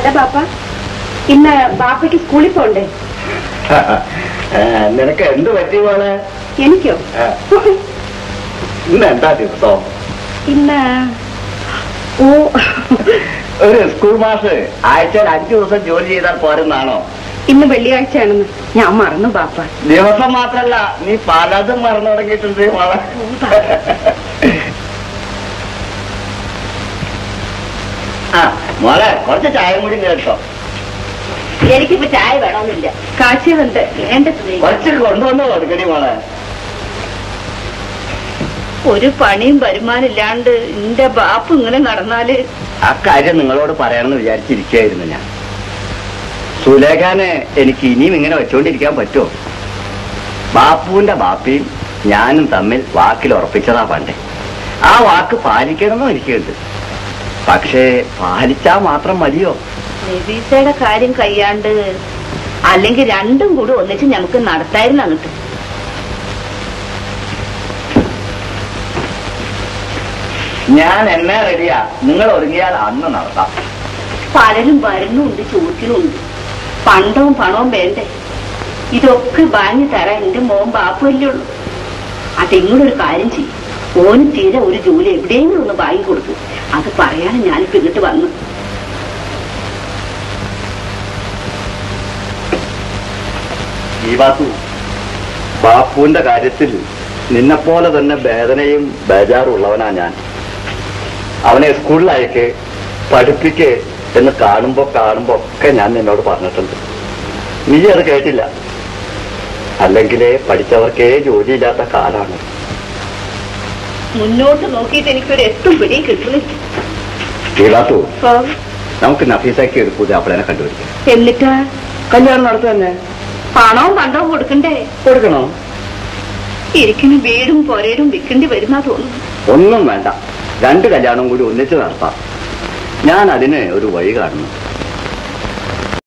അല്ല ബാപ്പ ഇന്ന് ബാപ്പയ്ക്ക് സ്കൂളിൽ പോണ്ടേ ഏ, നിനക്ക് എന്ത് പറ്റി മോളെ എനിക്കോ ഏ, ഇന്ന് എന്താ ദിവസം ഇന്ന് ഓ ഒരു സ്കൂൾ മാസ് ആഴ്ചയിൽ അഞ്ചു ദിവസം ജോലി ചെയ്താൽ പോരെന്നാണോ ഇന്ന് വെള്ളിയാഴ്ചയാണെന്ന് ഞാൻ മറന്നു ബാപ്പ ദിവസം മാത്രല്ല നീ പലതും മറന്നു തുടങ്ങിയിട്ടുണ്ട് മോളെ ആ മോളെ കുറച്ച് ചായ കൂടി കേട്ടോ എനിക്കിപ്പോ ചായ വേണമെന്നില്ല കാച്ചിയതുണ്ട് വേണ്ട കുറച്ച് കൊണ്ടുവന്ന് കൊടുക്കണി മോളെ ഒരു പണിയും വരുമാനില്ലാണ്ട് എന്റെ ബാപ്പ് ഇങ്ങനെ നടന്നാല് ആ കാര്യം നിങ്ങളോട് പറയണമെന്ന് വിചാരിച്ചിരിക്കുകയായിരുന്നു ഞാൻ സുലേഖാനെ എനിക്ക് ഇനിയും ഇങ്ങനെ വെച്ചുകൊണ്ടിരിക്കാൻ പറ്റുമോ ബാപ്പുവിന്റെ ബാപ്പിയും ഞാനും തമ്മിൽ വാക്കിൽ ഉറപ്പിച്ചതാ പണ്ടേ ആ വാക്ക് പാലിക്കണമെന്നും എനിക്കുണ്ട് പക്ഷേ പാലിച്ചാ മാത്രം മതിയോ നബീസയുടെ കാര്യം കയ്യാണ്ട് അല്ലെങ്കിൽ രണ്ടും കൂടി ഒന്നിച്ച് നമുക്ക് നടത്തായിരുന്നു അങ്ങോട്ട് ഞാൻ എന്നെ റെഡിയാ നിങ്ങൾ ഒരുങ്ങിയാൽ അന്ന് നടത്താം പലരും വരുന്നുണ്ട് ചോദിക്കുന്നുണ്ട് പണ്ടവും പണവും വേണ്ടേ ഇതൊക്കെ വാങ്ങി തരാൻ എന്റെ മോൻ ബാപ്പല്ലേ ഉള്ളൂ അതെങ്ങനൊരു കാര്യം ചെയ്യും ഓന് തീരെ ഒരു ജോലി എവിടെയെങ്കിലും ഒന്ന് വാങ്ങി കൊടുത്തു അത് പറയാനും ഞാനിപ്പോ ഇങ്ങോട്ട് വന്നു ഈ വാസു ബാപ്പുവിന്റെ കാര്യത്തിൽ നിന്നെപ്പോലെ തന്നെ വേദനയും ബേജാറും ഉള്ളവനാ ഞാൻ അവനെ സ്കൂളിലയക്ക് പഠിപ്പിക്ക് എന്ന് കാണുമ്പോ കാണുമ്പോ ഒക്കെ ഞാൻ നിന്നോട് പറഞ്ഞിട്ടുണ്ട് നീ അത് കേട്ടില്ല അല്ലെങ്കിലേ പഠിച്ചവർക്കേ ജോലിയില്ലാത്ത കാലാണ് മുന്നോട്ട് നോക്കിയിട്ട് എനിക്കൊരു എട്ടും പിടിയും കിട്ടുന്നില്ല ഈ വാസു ഓ, നമുക്ക് നഫീസാക്കി ഒരു പുതിയ അപ്പളനെ കണ്ടുപിടിക്കാം എന്നിട്ടാ കല്യാണം നടത്തു തന്നെ പണവും പണ്ടവും കൊടുക്കണ്ടേ കൊടുക്കണോ ഇരിക്കുന്ന വീടും പൊരേടും വിൽക്കേണ്ടി വരുന്നാ തോന്നുന്നു ഒന്നും വേണ്ട രണ്ട് കല്യാണം കൂടി ഒന്നിച്ച് നടത്താം ഞാൻ അതിന് ഒരു വഴി കാണുന്നു